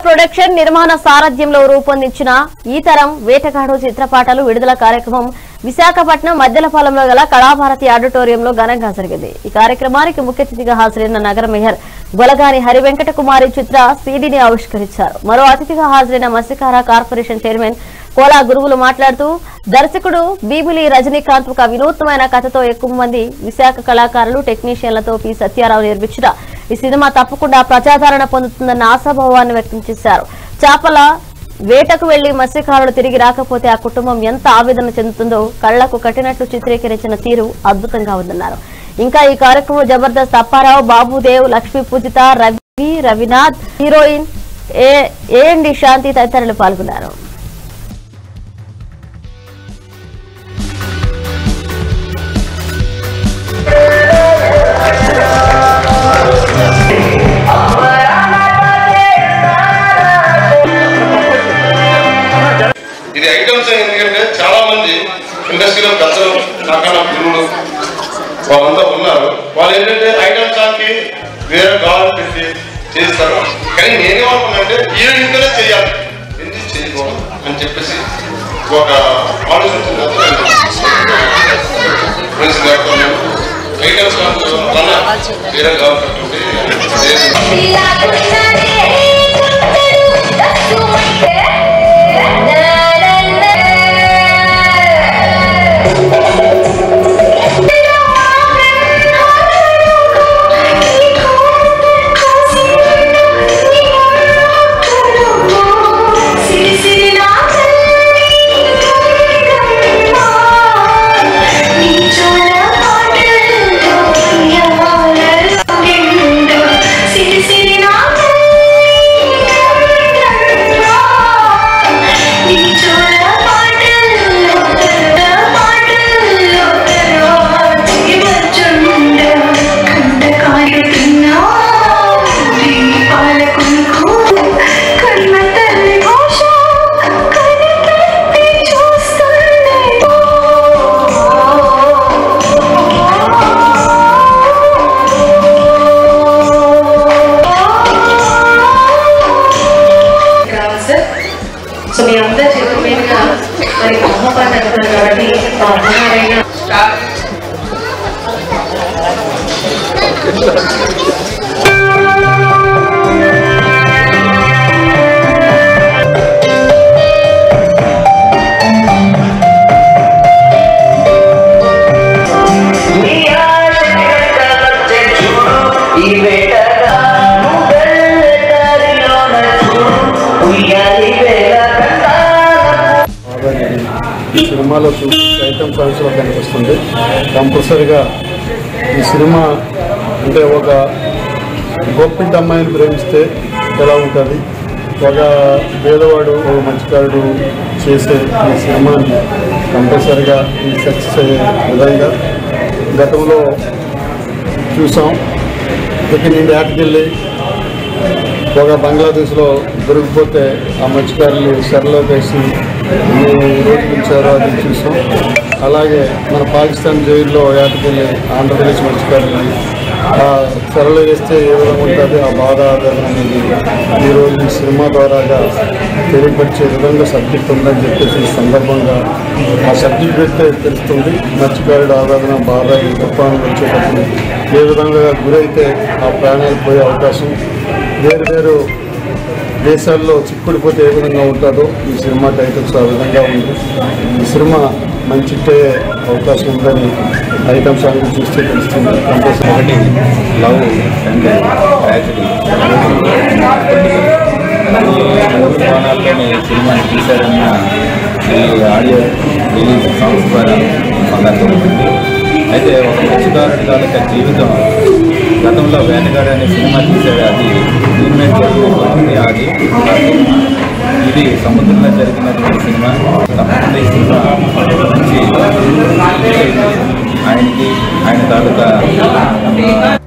Production నిర్మాణ సారథ్యంలో రూపొందించిన ఈ తరం వేటగాడు చిత్రపాటలు విడుదల కార్యక్రమం విశాఖపట్నం మద్దెలపాలెంలో గల కళాభారతి ఆడిటోరియంలో ఘనంగా జరిగింది ఈ కార్యక్రమానికి ముఖ్య అతిథిగా హాజరైన నగర మేయర్ గొలగాని హరి వెంకట కుమారి చిత్ర సీడీని ఆవిష్కరించారు మరో అతిథిగా హాజరైన మత్స్యకార కార్పొరేషన్ చైర్మన్ కోలా గురువులు మాట్లాడుతూ దర్శకుడు బీబిలి రజనీకాంత్ ఒక వినూత్నమైన కథతో ఎక్కువ మంది విశాఖ కళాకారులు టెక్నీషియన్లతో పి సత్యారావు నిర్మించిన ఈ సినిమా తప్పకుండా ప్రజాదరణ పొందుతుందన్న ఆశాభావాన్ని వ్యక్తం చేశారు చేపల వేటకు వెళ్లి మత్స్యకారులు తిరిగి రాకపోతే ఆ కుటుంబం ఎంత ఆవేదన చెందుతుందో కళ్లకు కట్టినట్లు చిత్రీకరించిన తీరు అద్భుతంగా ఉందన్నారు ఇంకా ఈ కార్యక్రమంలో జబర్దస్త్ అప్పారావు బాబుదేవ్ లక్ష్మీ పూజిత రవి రవినాథ్ హీరోయిన్ ఏ ఏఎండి శాంతి తదితరులు పాల్గొన్నారు ఇది ఐటమ్స్ ఎందుకంటే చాలా మంది ఇండస్ట్రీలో పెద్దలు నాకన్నా గురువులు వాళ్ళంతా ఉన్నారు వాళ్ళు ఏంటంటే ఐటమ్ సాంగ్కి వేరే గాలు పెట్టి చేస్తారు కానీ నేనేమనుకున్నానంటే ఈ ఇంతనే చేయాలి ఎందుకు చేయకూడదు అని చెప్పేసి ఒక ఆలోచన ఐటమ్ సాంగ్ వల్ల వేరే గాలు పెట్టుంటే సిరి సిరి నా నీ చోళ పాటల్లో కన్న పాటల్లో తరువాతి వచ్చుండ కంట కారుతున్నా దీపాల కొనుకు కన్న తల్లి భాష కనిపెట్టి చూస్తుంది రావాలి సార్ సో మీ అందరి చేతుల మీదుగా మరి అమ్మ పాట అంటున్నారు కాబట్టి మా అమ్మగారైనా ఆదాయం ఈ సినిమాలో చూసి ఐటమ్ సాంగ్స్లో కనిపిస్తుంది కంపల్సరిగా ఈ సినిమా అంటే ఒక గొప్పింటి అమ్మాయిని ప్రేమిస్తే ఎలా ఉంటుంది ఒక పేదవాడు ఒక మంచికారుడు చేసే ఈ సినిమాని కంపల్సరిగా ఈ సక్సెస్ అయ్యే విధంగా గతంలో చూసాం ఇక్కడ నుండి ఆటకెళ్ళి ఒక బంగ్లాదేశ్లో దొరికిపోతే ఆ మత్స్యకారులు సెరలో వేసి ఎన్ని రోజులు ఉంచారో అది చూసాం అలాగే మన పాకిస్తాన్ జైల్లో ఏటకెళ్ళి ఆంధ్రప్రదేశ్ మత్స్యకారులని ఆ సెరలో వేస్తే ఏ విధంగా ఉంటుంది ఆ బాధ ఆవేదన అనేది ఈరోజు ఈ సినిమా ద్వారాగా తెలియపరిచే విధంగా సబ్జెక్ట్ ఉందని చెప్పేసి ఈ సందర్భంగా ఆ సబ్జెక్ట్ పెడితే తెలుస్తుంది మత్స్యకారుడు ఆవేదన బాధ ఈ తుఫాను వచ్చేటప్పుడు ఏ విధంగా గురైతే ఆ ప్రాణాలు పోయే అవకాశం వేరు వేరు దేశాల్లో చిక్కుడిపోతే ఏ విధంగా ఉంటుందో ఈ సినిమా టైటిల్స్ ఆ విధంగా ఉంది ఈ సినిమా మంచి హిట్ అయ్యే అవకాశం ఉందని ఐటమ్ సాంగ్ చూస్తే తెలుస్తుంది కంపల్సరీ ఒకటి లవ్ అండ్ ట్రాజడీ కోణాల్లోనే సినిమాని తీశారన్న ఈ ఆడియో రిలీజ్ సాంగ్స్ ద్వారా మాకు అర్థమవుతుంది అయితే ఒక మత్స్యకారుడి తాలూకా జీవితం గతంలో వేటగాడు అనే సినిమా తీశాడు అది మూమెంట్ జరిగినటువంటి అది ఇది సముద్రంలో జరిగినటువంటి సినిమా తప్పకుండా ఈ సినిమా మంచి hit అయింది. ఆయనకి ఆయన తాలూకా